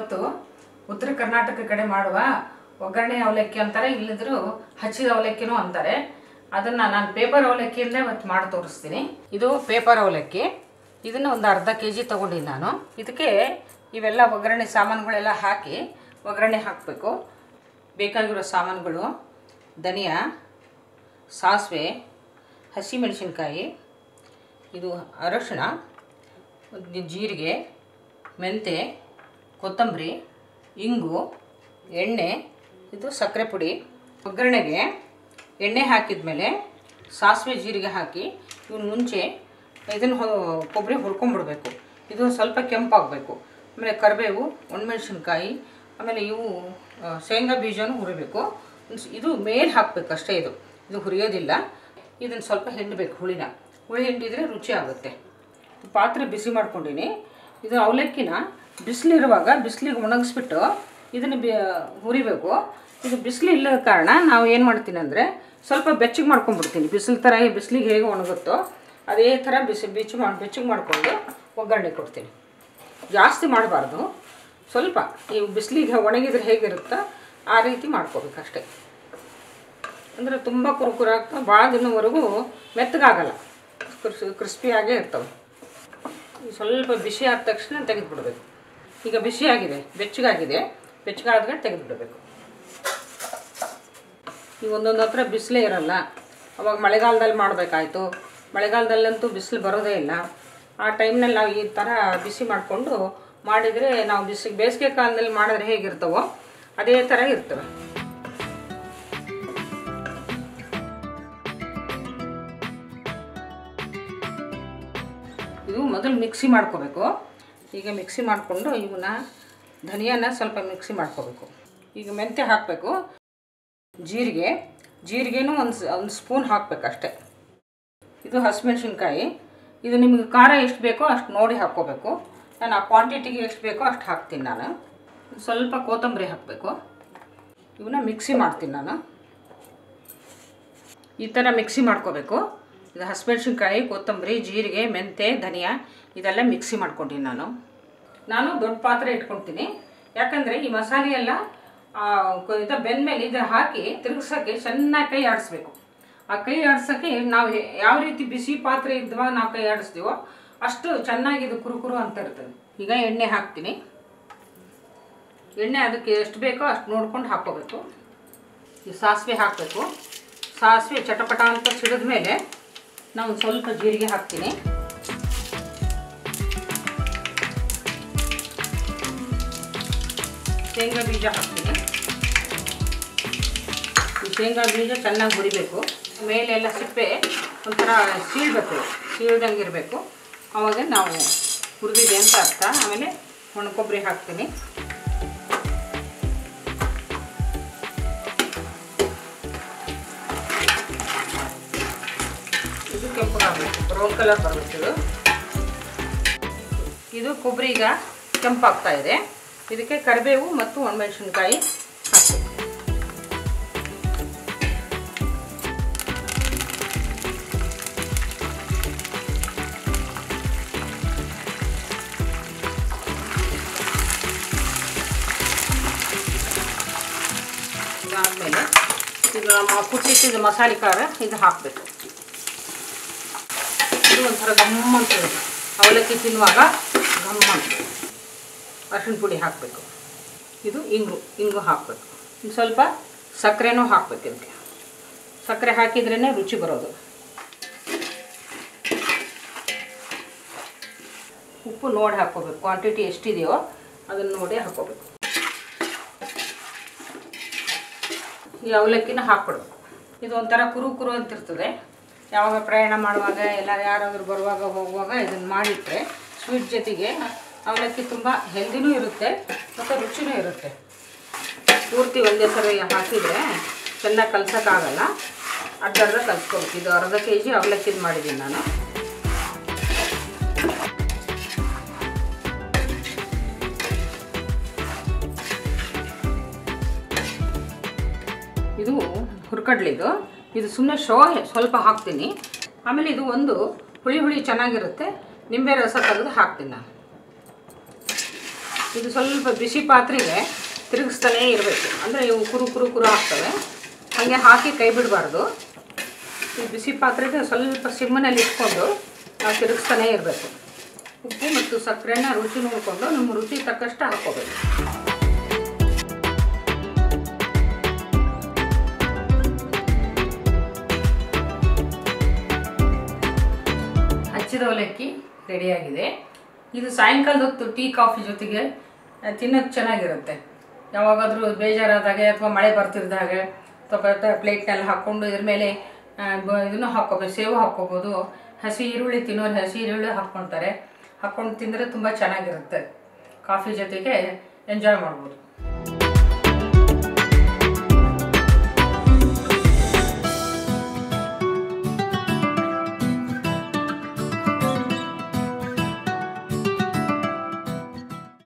ಇವತ್ತು ಉತ್ತರ ಕರ್ನಾಟಕ ಕಡೆ ಮಾಡುವ ಒಗ್ಗರಣೆ ಅವಲಕ್ಕಿ ಅಂತಾರೆ ಇಲ್ಲಿದ್ರು ಹಚ್ಚಿದ ಅವಲಕ್ಕಿನೂ ಅಂತಾರೆ ಅದನ್ನು ನಾನು ಪೇಪರ್ ಅವಲಕ್ಕಿಯಿಂದ ಇವತ್ತು ಮಾಡಿ ತೋರಿಸ್ತೀನಿ ಇದು ಪೇಪರ್ ಅವಲಕ್ಕಿ ಇದನ್ನು ಒಂದು ಅರ್ಧ ಕೆ ಜಿ ತೊಗೊಂಡಿನಿ ನಾನು ಇದಕ್ಕೆ ಇವೆಲ್ಲ ಒಗ್ಗರಣೆ ಸಾಮಾನುಗಳೆಲ್ಲ ಹಾಕಿ ಒಗ್ಗರಣೆ ಹಾಕಬೇಕು ಬೇಕಾಗಿರೋ ಸಾಮಾನುಗಳು ಧನಿಯಾ ಸಾಸಿವೆ ಹಸಿಮೆಣಸಿನ್ಕಾಯಿ ಇದು ಅರಶಿಣ ಒಂದು ಜೀರಿಗೆ ಮೆಂತೆ ಕೊತ್ತಂಬರಿ ಇಂಗು ಎಣ್ಣೆ ಇದು ಸಕ್ಕರೆ ಪುಡಿ ಒಗ್ಗರಣೆಗೆ ಎಣ್ಣೆ ಹಾಕಿದ ಮೇಲೆ ಸಾಸಿವೆ ಜೀರಿಗೆ ಹಾಕಿ ಇವನು ಮುಂಚೆ ಇದನ್ನು ಹೊ- ಕೊಬ್ಬರಿ ಹುರ್ಕೊಂಬಿಡ್ಬೇಕು ಇದು ಸ್ವಲ್ಪ ಕೆಂಪಾಗಬೇಕು ಆಮೇಲೆ ಕರಿಬೇವು ಒಣಮೆಣ್ಸಿನ್ಕಾಯಿ ಆಮೇಲೆ ಇವು ಆ, ಶೇಂಗಾ ಬೀಜನೂ ಹುರಿಬೇಕು ಇದು ಮೇಲೆ ಹಾಕಬೇಕು ಅಷ್ಟೇ ಇದು ಇದು ಹುರಿಯೋದಿಲ್ಲ ಇದನ್ನು ಸ್ವಲ್ಪ ಹಿಂಡಬೇಕು ಹುಳಿನ ಹುಳಿ ಹಿಂಡಿದರೆ ರುಚಿ ಆಗುತ್ತೆ ಪಾತ್ರೆ ಬಿಸಿ ಮಾಡ್ಕೊಂಡಿನಿ ಇದು ಅವಲಕ್ಕಿನ ಬಿಸಿಲಿರುವಾಗ ಬಿಸಿಲಿಗೆ ಒಣಗಿಸ್ಬಿಟ್ಟು ಇದನ್ನು ಬಿ ಹುರಿಬೇಕು ಇದು ಬಿಸಿಲು ಇಲ್ಲದ ಕಾರಣ ನಾವು ಏನು ಮಾಡ್ತೀನಿ ಅಂದರೆ ಸ್ವಲ್ಪ ಬೆಚ್ಚಗೆ ಮಾಡ್ಕೊಂಡ್ಬಿಡ್ತೀನಿ ಬಿಸಿಲು ಥರ ಬಿಸಿಲಿಗೆ ಹೇಗೆ ಒಣಗುತ್ತೋ ಅದೇ ಥರ ಬಿಸಿ ಬಿಚ್ಚು ಮಾಡಿ ಬೆಚ್ಚಗೆ ಮಾಡಿಕೊಂಡು ಒಗ್ಗರಣೆ ಕೊಡ್ತೀನಿ ಜಾಸ್ತಿ ಮಾಡಬಾರ್ದು ಸ್ವಲ್ಪ ಈ ಬಿಸಿಲಿಗೆ ಒಣಗಿದ್ರೆ ಹೇಗಿರುತ್ತೋ ಆ ರೀತಿ ಮಾಡ್ಕೋಬೇಕಷ್ಟೆ ಅಂದರೆ ತುಂಬ ಕುರುಕುರು ಆಗ್ತಾ ಭಾಳ ದಿನವರೆಗೂ ಮೆತ್ತಗಾಗಲ್ಲ ಕ್ರಿಸ್ ಕ್ರಿಸ್ಪಿಯಾಗೇ ಇರ್ತವೆ ಈ ಸ್ವಲ್ಪ ಬಿಸಿ ಆದ ತಕ್ಷಣ ತೆಗೆದುಬಿಡ್ಬೇಕು ಈಗ ಬಿಸಿಯಾಗಿದೆ ಬೆಚ್ಚಗಾಗಿದೆ ಬೆಚ್ಚಗಾದ್ರೆ ತೆಗೆದುಬಿಡಬೇಕು ಈಗ ಒಂದೊಂದು ಹತ್ರ ಬಿಸಿಲೇ ಇರಲ್ಲ ಅವಾಗ ಮಳೆಗಾಲದಲ್ಲಿ ಮಾಡಬೇಕಾಯ್ತು ಮಳೆಗಾಲದಲ್ಲಂತೂ ಬಿಸಿಲು ಬರೋದೇ ಇಲ್ಲ ಆ ಟೈಮ್ನಲ್ಲಿ ನಾವು ಈ ಥರ ಬಿಸಿ ಮಾಡಿಕೊಂಡು ಮಾಡಿದರೆ ನಾವು ಬಿಸಿ ಬೇಸಿಗೆ ಕಾಲದಲ್ಲಿ ಮಾಡಿದ್ರೆ ಹೇಗಿರ್ತವೋ ಅದೇ ಥರ ಇರ್ತವೆ ಇದು ಮೊದಲು ಮಿಕ್ಸಿ ಮಾಡ್ಕೋಬೇಕು ಈಗ ಮಿಕ್ಸಿ ಮಾಡಿಕೊಂಡು ಇವನ್ನ ಧನಿಯಾನ ಸ್ವಲ್ಪ ಮಿಕ್ಸಿ ಮಾಡ್ಕೋಬೇಕು ಈಗ ಮೆಂತ್ಯ ಹಾಕಬೇಕು ಜೀರಿಗೆ ಜೀರಿಗೆನೂ ಒಂದು ಒಂದು ಸ್ಪೂನ್ ಹಾಕಬೇಕು ಅಷ್ಟೇ ಇದು ಹಸಿಮೆಣ್ಸಿನ್ಕಾಯಿ ಇದು ನಿಮಗೆ ಖಾರ ಎಷ್ಟು ಬೇಕೋ ಅಷ್ಟು ನೋಡಿ ಹಾಕ್ಕೋಬೇಕು ನಾನು ಆ ಕ್ವಾಂಟಿಟಿಗೆ ಎಷ್ಟು ಬೇಕೋ ಅಷ್ಟು ಹಾಕ್ತೀನಿ ನಾನು ಸ್ವಲ್ಪ ಕೊತ್ತಂಬರಿ ಹಾಕಬೇಕು ಇವನ್ನ ಮಿಕ್ಸಿ ಮಾಡ್ತೀನಿ ನಾನು ಈ ಥರ ಮಿಕ್ಸಿ ಮಾಡ್ಕೋಬೇಕು ಇದು ಹಸಿಮೆಣ್ಸಿನ್ಕಾಯಿ ಕೊತ್ತಂಬರಿ ಜೀರಿಗೆ ಮೆಂತೆ ಧನಿಯಾ ಇದೆಲ್ಲ ಮಿಕ್ಸಿ ಮಾಡ್ಕೊಂಡಿನಿ ನಾನು ನಾನು ದೊಡ್ಡ ಪಾತ್ರೆ ಇಟ್ಕೊಳ್ತೀನಿ ಯಾಕಂದರೆ ಈ ಮಸಾಲೆ ಎಲ್ಲ ಇದು ಬೆಂದಮೇಲೆ ಇದು ಹಾಕಿ ತಿರುಗ್ಸೋಕ್ಕೆ ಚೆನ್ನಾಗಿ ಕೈ ಆಡಿಸ್ಬೇಕು ಆ ಕೈ ಆಡ್ಸೋಕ್ಕೆ ನಾವು ಹೆ- ಯಾವ ರೀತಿ ಬಿಸಿ ಪಾತ್ರೆ ಇದ್ವಾ ನಾವು ಕೈ ಆಡಿಸ್ತೀವೋ ಅಷ್ಟು ಚೆನ್ನಾಗಿ ಇದು ಕುರುಕುರು ಅಂತ ಇರ್ತದೆ ಈಗ ಎಣ್ಣೆ ಹಾಕ್ತೀನಿ ಎಣ್ಣೆ ಅದಕ್ಕೆ ಎಷ್ಟು ಬೇಕೋ ಅಷ್ಟು ನೋಡ್ಕೊಂಡು ಹಾಕ್ಕೋಬೇಕು ಈ ಸಾಸಿವೆ ಹಾಕಬೇಕು ಸಾಸಿವೆ ಚಟಪಟ ಅಂತ ಸಿಡಿದ ಮೇಲೆ ನಾವು ಸ್ವಲ್ಪ ಜೀರಿಗೆ ಹಾಕ್ತೀನಿ ಶೇಂಗಾ ಬೀಜ ಹಾಕ್ತೀನಿ ಈ ಶೇಂಗಾ ಬೀಜ ಚೆನ್ನಾಗಿ ಹುರಿಬೇಕು ಮೇಲೆಲ್ಲ ಸಿಪ್ಪೆ ಒಂಥರ ಸೀಳ್ಬೇಕು ಸೀಳ್ದಂಗೆ ಇರಬೇಕು ಆವಾಗ ನಾವು ಹುರಿದಿದೆ ಅಂತ ಅರ್ಥ ಆಮೇಲೆ ಒಣ ಕೊಬ್ಬರಿ ಹಾಕ್ತೀನಿ ಇದು ಕೆಂಪಗಾಗಬೇಕು ಬ್ರೌನ್ ಕಲರ್ ಬರಬೇಕು ಇದು ಇದು ಕೊಬ್ಬರಿ ಈಗ ಕೆಂಪಾಗ್ತಾ ಇದೆ ಇದಕ್ಕೆ ಕರಿಬೇವು ಮತ್ತು ಒಣಮೆಣಸಿನ್ಕಾಯಿ ಹಾಕಬೇಕು ಇದಾದಮೇಲೆ ಇದು ನಮ್ಮ ಕುಟ್ಟಿಟ್ಟಿದ್ದು ಮಸಾಲೆ ಖಾರ ಇದು ಹಾಕಬೇಕು ಇದು ಒಂಥರ ಗಮ್ಮ ಅಂತದೆ ಅವಲಕ್ಕಿ ತಿನ್ನುವಾಗ ಗಮ್ಮ ಅಂತ ಅರಿಶಿಣ ಪುಡಿ ಹಾಕಬೇಕು ಇದು ಇಂಗು ಇಂಗು ಹಾಕಬೇಕು ಇನ್ನು ಸ್ವಲ್ಪ ಸಕ್ಕರೆನೂ ಹಾಕ್ಬೇಕು ಇದಕ್ಕೆ ಸಕ್ಕರೆ ಹಾಕಿದ್ರೇ ರುಚಿ ಬರೋದು ಉಪ್ಪು ನೋಡಿ ಹಾಕ್ಕೋಬೇಕು ಕ್ವಾಂಟಿಟಿ ಎಷ್ಟಿದೆಯೋ ಅದನ್ನು ನೋಡಿ ಹಾಕ್ಕೋಬೇಕು ಈ ಅವಲಕ್ಕಿನ ಹಾಕ್ಬಿಡ್ಬೇಕು ಇದು ಒಂಥರ ಕುರು ಕುರು ಅಂತಿರ್ತದೆ ಯಾವಾಗ ಪ್ರಯಾಣ ಮಾಡುವಾಗ ಎಲ್ಲ ಯಾರಾದರೂ ಬರುವಾಗ ಹೋಗುವಾಗ ಇದನ್ನು ಮಾಡಿಟ್ರೆ ಸ್ವೀಟ್ ಜೊತೆಗೆ ಅವಲಕ್ಕಿ ತುಂಬ ಹೆಲ್ದಿನೂ ಇರುತ್ತೆ ಮತ್ತು ರುಚಿನೂ ಇರುತ್ತೆ ಪೂರ್ತಿ ಒಂದೇ ಸರಿ ಹಾಕಿದರೆ ಚೆನ್ನಾಗಿ ಕಲ್ಸೋಕ್ಕಾಗಲ್ಲ ಅರ್ಧ ಅರ್ಧ ಕಲ್ಸ್ಕೊಬೇಕು ಇದು ಅರ್ಧ ಕೆ ಜಿ ಅವಲಕ್ಕಿದು ಮಾಡಿದ್ದೀನಿ ನಾನು ಇದು ಹುರ್ಕಡ್ಲಿದು ಇದು ಸುಮ್ಮನೆ ಶೋ ಸ್ವಲ್ಪ ಹಾಕ್ತೀನಿ ಆಮೇಲೆ ಇದು ಒಂದು ಹುಳಿ ಹುಳಿ ಚೆನ್ನಾಗಿರುತ್ತೆ ನಿಂಬೆ ರಸ ತೆಗೆದು ಹಾಕ್ತೀನಿ ನಾನು ಇದು ಸ್ವಲ್ಪ ಬಿಸಿ ಪಾತ್ರೆಗೆ ತಿರುಗಿಸ್ತಾನೇ ಇರಬೇಕು ಅಂದರೆ ಇವು ಕುರು ಕುರು ಕುರು ಆಗ್ತವೆ ಹಾಗೆ ಹಾಕಿ ಕೈ ಬಿಡಬಾರ್ದು ಈ ಬಿಸಿ ಪಾತ್ರೆಗೆ ಸ್ವಲ್ಪ ಸಿಮ್ಮನಲ್ಲಿ ಇಟ್ಕೊಂಡು ನಾವು ತಿರುಗಿಸ್ತಾನೇ ಇರಬೇಕು ಉಪ್ಪು ಮತ್ತು ಸಕ್ಕರೆನ ರುಚಿ ನೋಡಿಕೊಂಡು ನಮ್ಮ ರುಚಿ ತಕ್ಕಷ್ಟು ಹಾಕ್ಕೋಬೇಕು ಹಚ್ಚಿದ ಅವಲಕ್ಕಿ ರೆಡಿಯಾಗಿದೆ ಇದು ಸಾಯಂಕಾಲದ ಹೊತ್ತು ಟೀ ಕಾಫಿ ಜೊತೆಗೆ ಆ, ತಿನ್ನೋಕೆ ಚೆನ್ನಾಗಿರುತ್ತೆ ಯಾವಾಗಾದರೂ ಬೇಜಾರಾದಾಗೆ ಅಥವಾ ಮಳೆ ಬರ್ತಿರ್ದಾಗೆ ಅಥವಾ ಪ್ಲೇಟ್ನಲ್ಲಿ ಹಾಕ್ಕೊಂಡು ಇದ್ರ ಮೇಲೆ ಆ, ಬ- ಇದನ್ನು ಹಾಕ್ಕೋಬೋದು ಸೇವು ಹಾಕ್ಕೋಬೋದು ಹಸಿ ಈರುಳ್ಳಿ ತಿನ್ನೋರು ಹಸಿ ಈರುಳ್ಳಿ ಹಾಕ್ಕೊಳ್ತಾರೆ ಹಾಕ್ಕೊಂಡು ತಿಂದರೆ ತುಂಬ ಚೆನ್ನಾಗಿರುತ್ತೆ ಕಾಫಿ ಜೊತೆಗೆ ಎಂಜಾಯ್ ಮಾಡ್ಬೋದು